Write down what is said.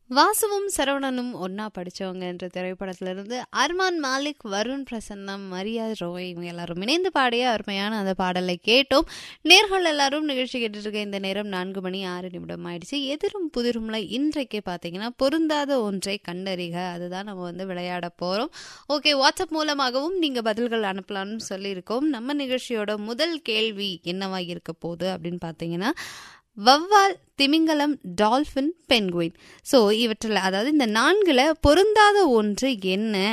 வாசுவும் சரவணனும் ஒன்னா படிச்சவங்க என்ற திரைப்படத்திலிருந்து அர்மான் மாலிக் வருண் பிரசன்னம் மரியா ரோய் இவங்க எல்லாரும் இணைந்து பாடிய அருமையான அந்த பாடலை கேட்டோம் நேர்கள் எல்லாரும் நிகழ்ச்சி கேட்டுட்டு இருக்க இந்த நேரம் நான்கு மணி ஆறு நிமிடம் ஆயிடுச்சு எதிரும் புதிரும்ல இன்றைக்கு பார்த்தீங்கன்னா பொருந்தாத ஒன்றை கண்டறிக அதுதான் நம்ம வந்து விளையாட போறோம் ஓகே வாட்ஸ்அப் மூலமாகவும் நீங்க பதில்கள் அனுப்பலாம்னு சொல்லியிருக்கோம் நம்ம நிகழ்ச்சியோட முதல் கேள்வி என்னவா இருக்க போகுது அப்படின்னு பார்த்தீங்கன்னா வவ்வால் திமிங்கலம் டால்பின் பென்குயின் ஸோ இவற்றில் அதாவது இந்த நான்குல பொருந்தாத ஒன்று என்ன